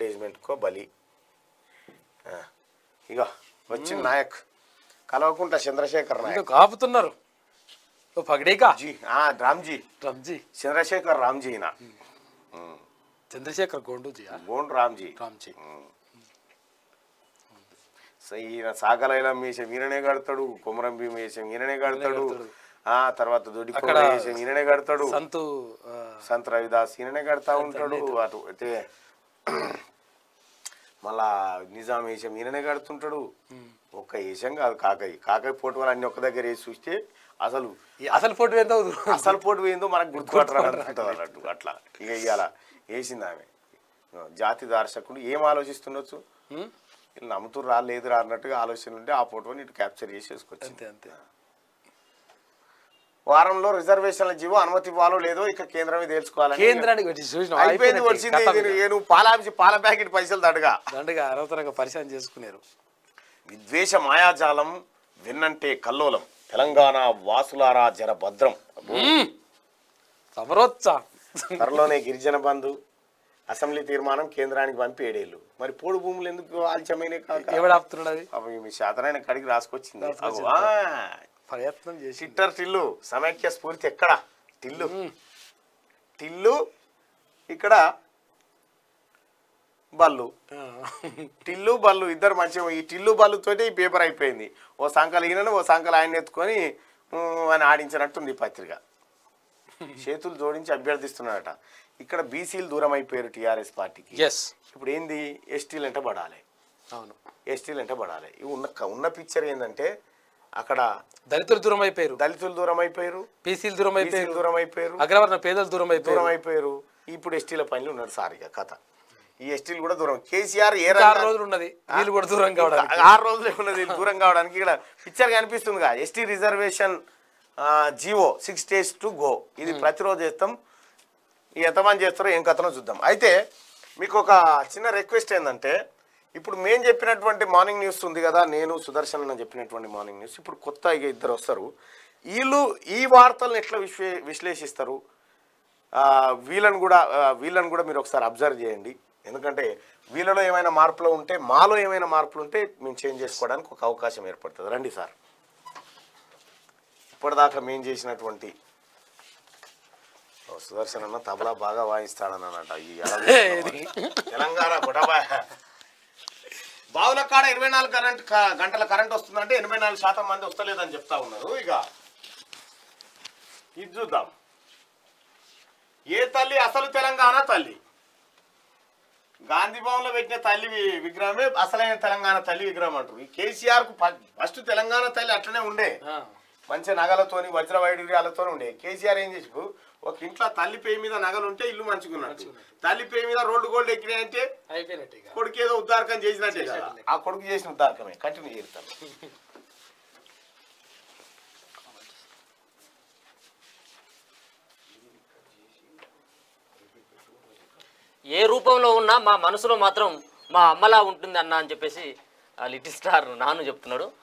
అడ్వర్టైజ్మెంట్కో బలి ఆ, ఇగో వచ్చిన నాయక్ కలవకుంట చంద్రశేఖర్ నాయక్ ఇంకా ఆపుతున్నారు ఓ పగడేకా జీ ఆ, రామ్జీ రామ్జీ చంద్రశేఖర్ రామ్జీ ఈయన చంద్రశేఖర్ గోండూజీయా గోండ్ రామ్జీ రామ్జీ సో ఈయన సాగలైలం వేసం ఈయననే కడతాడు కొమరం భీం వేసం ఈయననే కడతాడు కడతాడు. ఆ తర్వాత దొడి అక్కడ వేసం ఈయననే కడతాడు సంతు ఆ, సంత్ రవిదాస్ ఈయననే కడతా ఉంటాడు అటు అయితే మళ్ళా నిజాం వేషం ఈయననే కడుతుంటాడు ఒక్క వేషం కాదు కాకయ్య కాకయ్య పోటీ వాళ్ళు అన్ని ఒక్క దగ్గర వేసి చూస్తే అసలు ఈ అసలు ఫోటో ఎంత అవుతుంది అసలు పోటీ పోయిందో మనకు గుర్తుపట్టరా అనుకుంటుంది అన్నట్టు అట్లా ఇక ఇవాళ వేసింది ఆమె జాతి దర్శకుడు ఏం ఆలోచిస్తుండొచ్చు ఉమ్, వీళ్ళు నమ్ముతురు రా లేదు రా అన్నట్టుగా ఆలోచన ఉంటే ఆ ఫోటోని ఇటు క్యాప్చర్ చేసేసుకొచ్చింది అంతే అంతే వారంలో రిజర్వేషన్ల జీవో అనుమతి ఇవ్వాలో లేదో ఇక కేంద్రమే తేల్చుకోవాలని కేంద్రానికి వచ్చి చూసిన అయిపోయింది వచ్చింది ఇది నేను పాలాంచి పాల ప్యాకెట్ పైసలు తడగా దండగా అరవతరంగా పరిచయం చేసుకున్నారు విద్వేష మాయాజాలం విన్నంటే కల్లోలం తెలంగాణ వాసులారా జర భద్రం సమరోత్సా త్వరలోనే గిరిజన బంధు అసెంబ్లీ తీర్మానం కేంద్రానికి పంపి ఏడేళ్ళు మరి పోడు భూములు ఎందుకు ఆలస్యమైన కాక ఎవడు ఆపుతున్నాడు అది అవి మీ శాతనైన కడిగి రాసుకొచ్చింది రాసుకొచ్చింది. అగో, ఆ, ప్రయత్నం చేసి సిట్టర్ టిల్లు సమైక్య స్ఫూర్తి ఎక్కడ టిల్లు టిల్లు ఇక్కడ బల్లు ఆ, టిల్లు బల్లు ఇద్దరు మంచిగా ఈ టిల్లు బల్లుతోటి ఈ పేపర్ అయిపోయింది ఓ సంకలు ఈయనను ఓ సంకలు ఆయన ఎత్తుకొని ఊ అని ఆడించినట్టుంది ఈ పత్రిక చేతులు జోడించి అభ్యర్థిస్తున్నాడట ఇక్కడ బీసీలు దూరం అయిపోయారు టీఆర్ఎస్ పార్టీకి ఎస్ ఇప్పుడు ఏంది ఎస్టీలు ఎంట పడాలి అవును ఎస్టీలు ఎంట పడాలి ఈ ఉన్న ఉన్న పిక్చర్ ఏంటంటే అక్కడ దళితులు దూరం అయిపోయారు దళితులు దూరం అయిపోయారు పీసీలు దూరం బీసీలు అయిపోయారు దూరం అయిపోయారు అగ్రవర్ణ పేదలు దూరం దూరం అయిపోయారు అయిపోయారు ఇప్పుడు ఎస్టీల పనులు ఉన్నాడు సార్ ఇక కథ ఈ ఎస్టీలు కూడా దూరం కేసీఆర్ ఏ ఇంకా ఆరు రకంగా- రోజులు ఉన్నది వీళ్ళు కూడా దూరం కావడానికి ఆరు రోజులే ఉన్నది వీళ్ళు దూరం కావడానికి ఇక్కడ పిక్చర్ కనిపిస్తుంది ST reservation GO six days to go ఇది ప్రతిరోజు చేస్తాం ఈ ఎంతమంది చేస్తారో ఏం కథనో చూద్దాం అయితే మీకు ఒక చిన్న రిక్వెస్ట్ ఏంటంటే ఇప్పుడు మేము చెప్పినటువంటి మార్నింగ్ న్యూస్ ఉంది కదా నేను సుదర్శన్ అని చెప్పినటువంటి మార్నింగ్ న్యూస్ ఇప్పుడు కొత్త ఇక ఇద్దరు వస్తారు వీళ్ళు ఈ వార్తలను ఎట్లా విశ్లే విశ్లేషిస్తారు ఆ, వీళ్ళని కూడా ఆ, వీళ్ళని కూడా మీరు ఒకసారి అబ్జర్వ్ చేయండి ఎందుకంటే వీళ్ళలో ఏమైనా మార్పులు ఉంటే మాలో ఏమైనా మార్పులు ఉంటే మేము చేంజ్ చేసుకోవడానికి ఒక అవకాశం ఏర్పడుతుంది రండి సార్ ఇప్పటిదాకా మేము చేసినటువంటి ఓ, సుదర్శన్ అన్న తబలా బాగా వాయిస్తాడని అన్నట ఈ అలవి- తెలంగాణ గుటబా బావుల కాడ ఇరవై నాలుగు కరెంట్ క- గంటల కరెంట్ వస్తుందంటే ఎనభై నాలుగు శాతం మంది వస్తలేదని చెప్తా ఉన్నారు ఇక ఇది చూద్దాం ఏ తల్లి అసలు తెలంగాణ తల్లి గాంధీ భవన్ లో పెట్టిన తల్లి వి- విగ్రహమే అసలైన తెలంగాణ తల్లి విగ్రహం అంటారు ఈ కేసీఆర్ కు ఫస్ట్ తెలంగాణ తల్లి అట్లనే ఉండే ఆ, మంచి నగలతోని వజ్ర వైడూర్యాలతో ఉండే కేసీఆర్ ఏం చేసి ఒక ఇంట్లో తల్లి పేరు మీద నగలు ఉంటే ఇల్లు మంచుకున్నట్టు తల్లి పేరు మీద రోడ్డు గోల్డ్ ఎక్కినాయంటే అయిపోయినట్టు ఇక కొడుకు ఏదో ఉద్దారకం చేసినట్టే కదా ఆ కొడుకు చేసిన ఉద్దారకమే కంటిన్యూ చేస్తాను ఏ రూపంలో ఉన్నా మా మనసులో మాత్రం మా అమ్మలా ఉంటుంది అన్న అని చెప్పేసి ఆ లిటిల్ స్టార్ నాను చెప్తున్నాడు